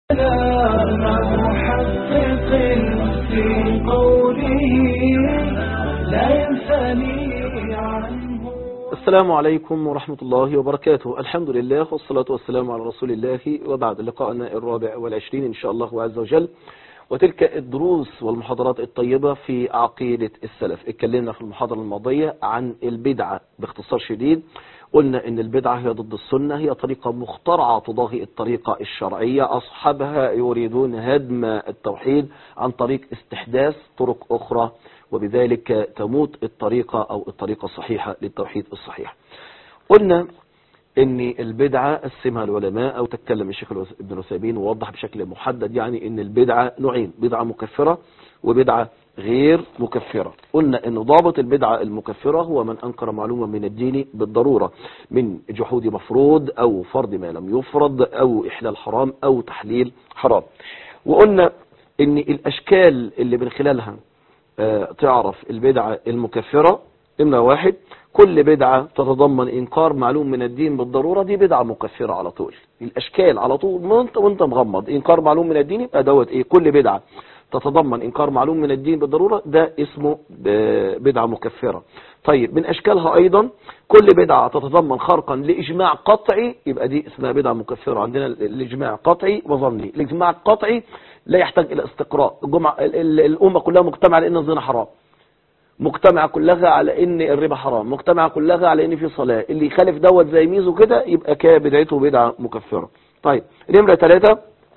مع محقق في قوله لا ينثني عنه السلام عليكم ورحمة الله وبركاته الحمد لله والصلاة والسلام على رسول الله وبعد لقاءنا الرابع والعشرين إن شاء الله عز وجل وتلك الدروس والمحاضرات الطيبة في عقيدة السلف اتكلمنا في المحاضرة الماضية عن البدعة باختصار شديد قلنا ان البدعة هي ضد السنة هي طريقة مخترعة تضاهي الطريقة الشرعية أصحابها يريدون هدم التوحيد عن طريق استحداث طرق أخرى وبذلك تموت الطريقة أو الطريقة الصحيحة للتوحيد الصحيح قلنا ان البدعة قسمها العلماء او تكلم الشيخ ابن عثيمين ووضح بشكل محدد يعني ان البدعة نوعين بدعة مكفرة وبدعة غير مكفرة قلنا ان ضابط البدعة المكفرة هو من انكر معلومة من الدين بالضرورة من جحود مفروض او فرض ما لم يفرض او احلال حرام او تحليل حرام وقلنا ان الاشكال اللي من خلالها آه، تعرف البدعة المكفرة إما واحد كل بدعة تتضمن إنكار معلوم من الدين بالضرورة دي بدعة مكفرة على طول الأشكال على طول وانت, وانت مغمض إنكار معلوم من الدين يبقى دوت إيه كل بدعة تتضمن إنكار معلوم من الدين بالضرورة ده اسمه بدعة مكفرة طيب من أشكالها أيضا كل بدعة تتضمن خرقا لإجماع قطعي يبقى دي اسمها بدعة مكفرة عندنا الإجماع قطعي وظني الإجماع القطعي لا يحتاج إلى استقراء الجمعة الأمة كلها مجتمعة لأن الزنا حرام مجتمعة كلها على ان الربا حرام مجتمعة كلها على ان في صلاة اللي يخالف دوت زي ميزو كده يبقى كده بدعته بدعة مكفرة طيب نمرة ثلاثة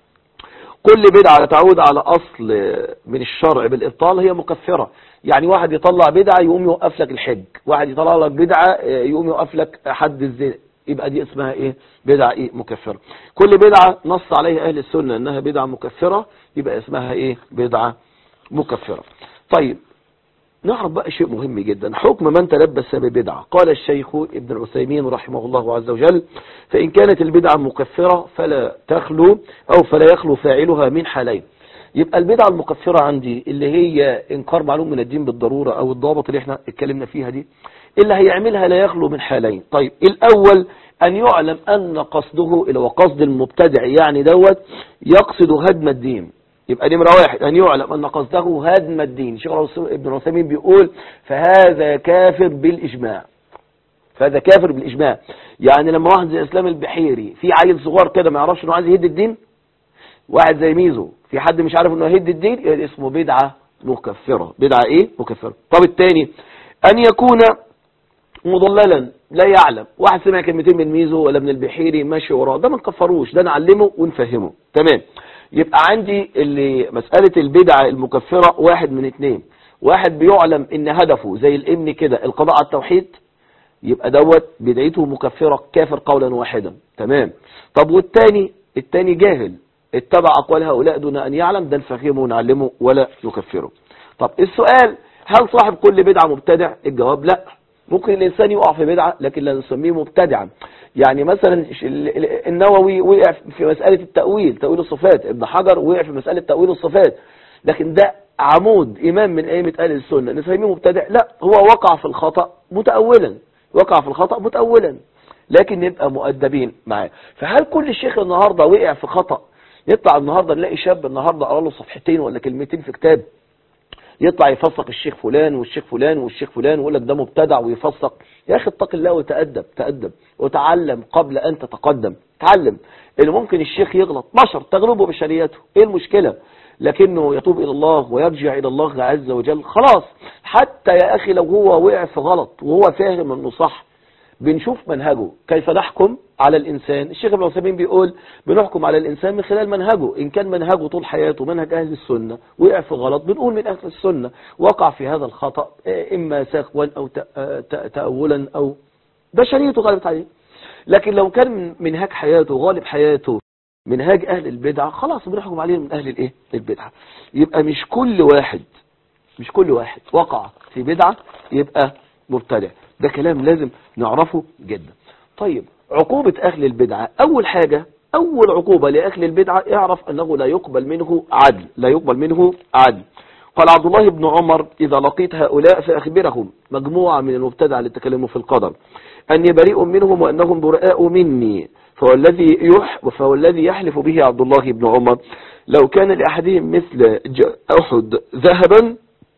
كل بدعة تعود على اصل من الشرع بالابطال هي مكفرة يعني واحد يطلع بدعة يقوم يوقف لك الحج واحد يطلع لك بدعة يقوم يوقف لك حد الزنا يبقى دي اسمها ايه بدعة ايه مكفرة كل بدعة نص عليها اهل السنة انها بدعة مكفرة يبقى اسمها ايه بدعة مكفرة طيب نعرف بقى شيء مهم جدا حكم من تلبس ببدعة قال الشيخ ابن العثيمين رحمه الله عز وجل فإن كانت البدعة مكفرة فلا تخلو أو فلا يخلو فاعلها من حالين يبقى البدعة المكفرة عندي اللي هي إنكار معلوم من الدين بالضرورة أو الضابط اللي احنا اتكلمنا فيها دي اللي هيعملها لا يخلو من حالين طيب الأول أن يعلم أن قصده إلى وقصد المبتدع يعني دوت يقصد هدم الدين يبقى نمرة واحد أن يعلم أن قصده هدم الدين شيخ ابن عثيمين بيقول فهذا كافر بالإجماع فهذا كافر بالإجماع يعني لما واحد زي إسلام البحيري في عيل صغار كده ما يعرفش أنه عايز يهد الدين واحد زي ميزو في حد مش عارف أنه يهد الدين يعني اسمه بدعة مكفرة بدعة إيه مكفرة طب الثاني أن يكون مضللا لا يعلم واحد سمع كلمتين من ميزو ولا من البحيري ماشي وراه ده ما نكفروش ده نعلمه ونفهمه تمام يبقى عندي اللي مسألة البدعة المكفرة واحد من اتنين واحد بيعلم ان هدفه زي الامن كده القضاء على التوحيد يبقى دوت بدعته مكفرة كافر قولا واحدا تمام طب والتاني التاني جاهل اتبع اقوال هؤلاء دون ان يعلم ده نفهمه ونعلمه ولا نكفره طب السؤال هل صاحب كل بدعة مبتدع الجواب لا ممكن الانسان يقع في بدعة لكن لا نسميه مبتدعا يعني مثلا النووي وقع في مسألة التأويل تأويل الصفات ابن حجر وقع في مسألة تأويل الصفات لكن ده عمود إمام من أئمة أهل السنة نسميه مبتدع لا هو وقع في الخطأ متأولا وقع في الخطأ متأولا لكن نبقى مؤدبين معاه فهل كل شيخ النهاردة وقع في خطأ يطلع النهاردة نلاقي شاب النهاردة قرأ له صفحتين ولا كلمتين في كتاب يطلع يفسق الشيخ فلان والشيخ فلان والشيخ فلان ويقول لك ده مبتدع ويفسق يا اخي اتق الله وتأدب تأدب وتعلم قبل ان تتقدم تعلم اللي ممكن الشيخ يغلط بشر تغلبه بشريته ايه المشكلة لكنه يتوب الى الله ويرجع الى الله عز وجل خلاص حتى يا اخي لو هو وقع في غلط وهو فاهم انه صح بنشوف منهجه كيف نحكم على الإنسان الشيخ ابن عثيمين بيقول بنحكم على الإنسان من خلال منهجه إن كان منهجه طول حياته منهج أهل السنة وقع في غلط بنقول من أهل السنة وقع في هذا الخطأ إما ساقوا أو تأولا أو بشريته غالبت عليه لكن لو كان منهاج حياته غالب حياته منهاج أهل البدعة خلاص بنحكم عليه من أهل الإيه البدعة يبقى مش كل واحد مش كل واحد وقع في بدعة يبقى مبتدع ده كلام لازم نعرفه جدا طيب عقوبة أهل البدعة أول حاجة أول عقوبة لأهل البدعة اعرف أنه لا يقبل منه عدل لا يقبل منه عدل قال عبد الله بن عمر إذا لقيت هؤلاء فأخبرهم مجموعة من المبتدع اللي تكلموا في القدر أني بريء منهم وأنهم براء مني فهو الذي يح فهو الذي يحلف به عبد الله بن عمر لو كان لأحدهم مثل ج- أحد ذهبا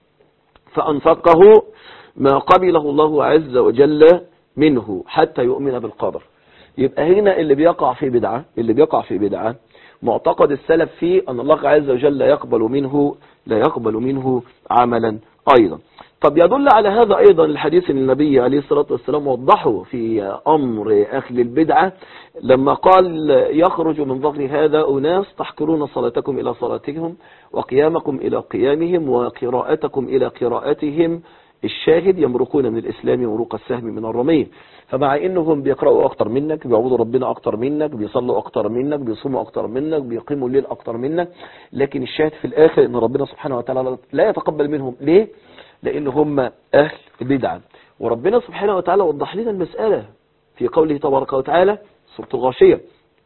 فأنفقه ما قبله الله عز وجل منه حتى يؤمن بالقدر يبقى هنا اللي بيقع في بدعة اللي بيقع في بدعة معتقد السلف فيه أن الله عز وجل لا يقبل منه لا يقبل منه عملا أيضا طب يدل على هذا أيضا الحديث ان النبي عليه الصلاة والسلام وضحه في أمر أهل البدعة لما قال يخرج من ظهر هذا أناس تحقرون صلاتكم إلى صلاتهم وقيامكم إلى قيامهم وقراءتكم إلى قراءتهم الشاهد يمرقون من الإسلام مروق السهم من الرمية فمع انهم بيقرأوا اكتر منك بيعبدوا ربنا اكتر منك بيصلوا اكتر منك بيصوموا اكتر منك بيقيموا الليل اكتر منك لكن الشاهد في الاخر ان ربنا سبحانه وتعالى لا يتقبل منهم ليه لان هم اهل بدعة وربنا سبحانه وتعالى وضح لنا المسألة في قوله تبارك وتعالى سورة الغاشية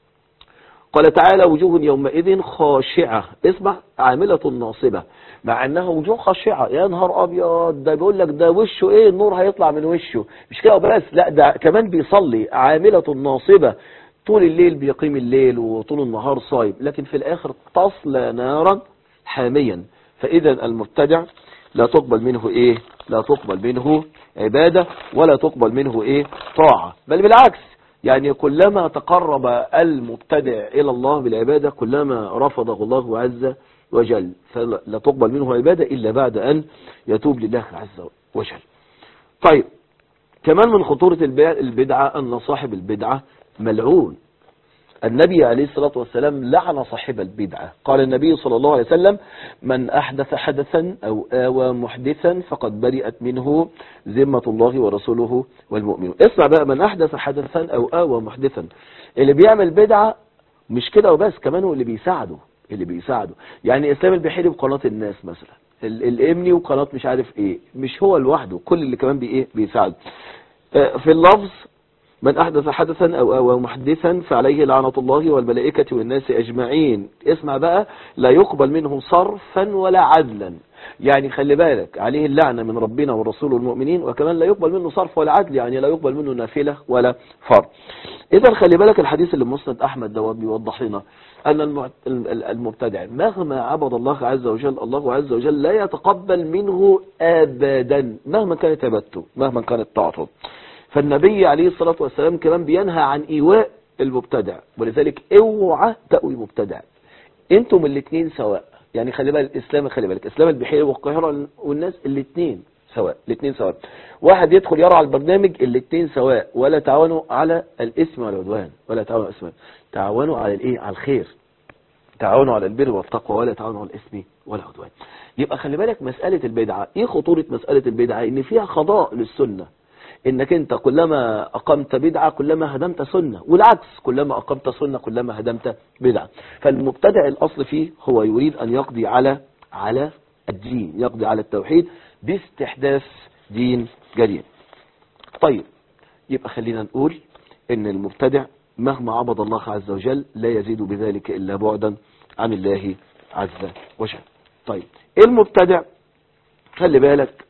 قال تعالى وجوه يومئذ خاشعة اسمع عاملة ناصبة مع انها وجوه خاشعة يا نهار ابيض ده بيقول لك ده وشه ايه النور هيطلع من وشه مش كده بس لا ده كمان بيصلي عاملة ناصبة طول الليل بيقيم الليل وطول النهار صايم لكن في الاخر تصلى نارا حاميا فاذا المبتدع لا تقبل منه ايه لا تقبل منه عبادة ولا تقبل منه ايه طاعة بل بالعكس يعني كلما تقرب المبتدع إلى الله بالعبادة كلما رفضه الله عز وجل فلا تقبل منه عبادة إلا بعد أن يتوب لله عز وجل طيب كمان من خطورة البدعة أن صاحب البدعة ملعون النبي عليه الصلاة والسلام لعن صاحب البدعة قال النبي صلى الله عليه وسلم من أحدث حدثا أو آوى محدثا فقد برئت منه ذمة الله ورسوله والمؤمنون اسمع بقى من أحدث حدثا أو آوى محدثا اللي بيعمل بدعة مش كده وبس كمان هو اللي بيساعده اللي بيساعده يعني إسلام البحيري بقناة الناس مثلا ال- الامني وقناة مش عارف ايه مش هو لوحده كل اللي كمان بي ايه بيساعده آه، في اللفظ من أحدث حدثا أو أو محدثا فعليه لعنة الله والملائكة والناس أجمعين اسمع بقى لا يقبل منه صرفا ولا عدلا يعني خلي بالك عليه اللعنة من ربنا والرسول والمؤمنين وكمان لا يقبل منه صرف ولا عدل يعني لا يقبل منه نافلة ولا فرض إذا خلي بالك الحديث اللي مسند أحمد دوت بيوضح لنا أن المع- ال- المبتدع مهما عبد الله عز وجل الله عز وجل لا يتقبل منه أبدا مهما كانت عبادته مهما كانت طاعته فالنبي عليه الصلاة والسلام كمان بينهى عن إيواء المبتدع ولذلك اوعى تأوي مبتدع انتم الاثنين سواء يعني خلي بالك الاسلام خلي بالك اسلام البحيري والقاهرة والناس الاثنين سواء الاثنين سواء واحد يدخل يرى على البرنامج الاثنين سواء ولا تعاونوا على الاثم والعدوان ولا تعاونوا على الاسم تعاونوا على الايه على الخير تعاونوا على البر والتقوى ولا تعاونوا على الاسم والعدوان يبقى خلي بالك مسألة البدعة ايه خطورة مسألة البدعة ان فيها خضاء للسنة انك انت كلما اقمت بدعة كلما هدمت سنة والعكس كلما اقمت سنة كلما هدمت بدعة فالمبتدع الاصل فيه هو يريد ان يقضي على على الدين يقضي على التوحيد باستحداث دين جديد طيب يبقى خلينا نقول ان المبتدع مهما عبد الله عز وجل لا يزيد بذلك الا بعدا عن الله عز وجل طيب المبتدع خلي بالك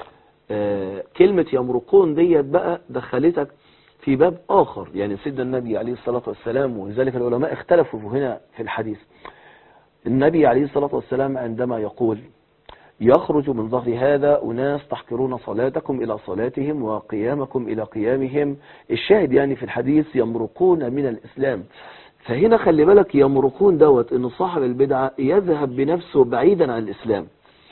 آه، كلمة يمرقون ديت بقى دخلتك في باب آخر يعني سيدنا النبي عليه الصلاة والسلام ولذلك العلماء اختلفوا هنا في الحديث النبي عليه الصلاة والسلام عندما يقول يخرج من ظهر هذا أناس تحقرون صلاتكم إلى صلاتهم وقيامكم إلى قيامهم الشاهد يعني في الحديث يمرقون من الإسلام فهنا خلي بالك يمرقون دوت إن صاحب البدعة يذهب بنفسه بعيدا عن الإسلام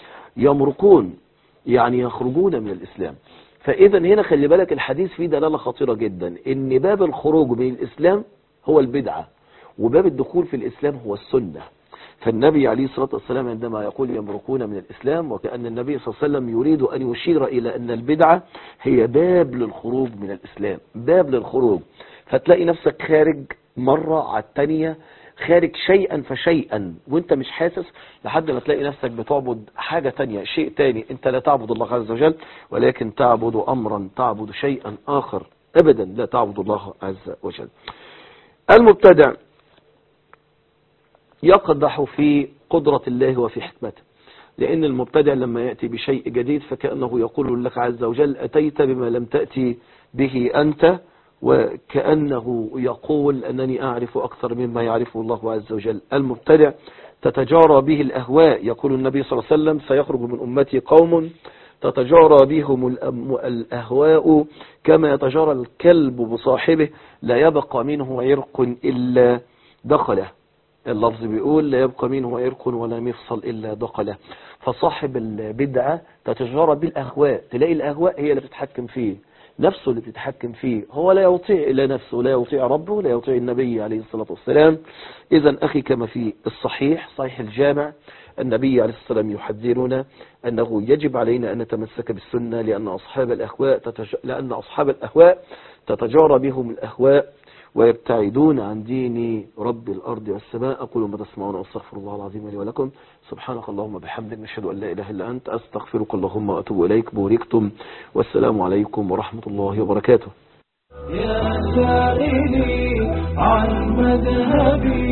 يمرقون يعني يخرجون من الإسلام فإذا هنا خلي بالك الحديث فيه دلالة خطيرة جدا إن باب الخروج من الإسلام هو البدعة وباب الدخول في الإسلام هو السنة فالنبي عليه الصلاة والسلام عندما يقول يمرقون من الإسلام وكأن النبي صلى الله عليه وسلم يريد أن يشير إلى أن البدعة هي باب للخروج من الإسلام باب للخروج فتلاقي نفسك خارج مرة على التانية خارج شيئا فشيئا وانت مش حاسس لحد ما تلاقي نفسك بتعبد حاجة تانية شيء تاني انت لا تعبد الله عز وجل ولكن تعبد امرا تعبد شيئا اخر ابدا لا تعبد الله عز وجل المبتدع يقدح في قدرة الله وفي حكمته لأن المبتدع لما يأتي بشيء جديد فكأنه يقول لك عز وجل أتيت بما لم تأتي به أنت وكأنه يقول أنني أعرف أكثر مما يعرفه الله عز وجل المبتدع تتجارى به الأهواء يقول النبي صلى الله عليه وسلم سيخرج من أمتي قوم تتجارى بهم الأم- الأهواء كما يتجارى الكلب بصاحبه لا يبقى منه عرق إلا دخله اللفظ بيقول لا يبقى منه عرق ولا مفصل إلا دخله فصاحب البدعة تتجارى بالأهواء تلاقي الأهواء هي اللي بتتحكم فيه نفسه اللي بتتحكم فيه هو لا يطيع إلا نفسه لا يطيع ربه لا يطيع النبي عليه الصلاة والسلام إذا أخي كما في الصحيح صحيح الجامع النبي عليه الصلاة والسلام يحذرنا أنه يجب علينا أن نتمسك بالسنة لأن أصحاب الأهواء تتج... لأن أصحاب الأهواء تتجارى بهم الأهواء ويبتعدون عن دين رب الأرض والسماء أقول ما تسمعون وأستغفر الله العظيم لي ولكم سبحانك اللهم بحمدك نشهد أن لا إله إلا أنت أستغفرك اللهم وأتوب إليك بوركتم والسلام عليكم ورحمة الله وبركاته يا سائلي عن مذهبي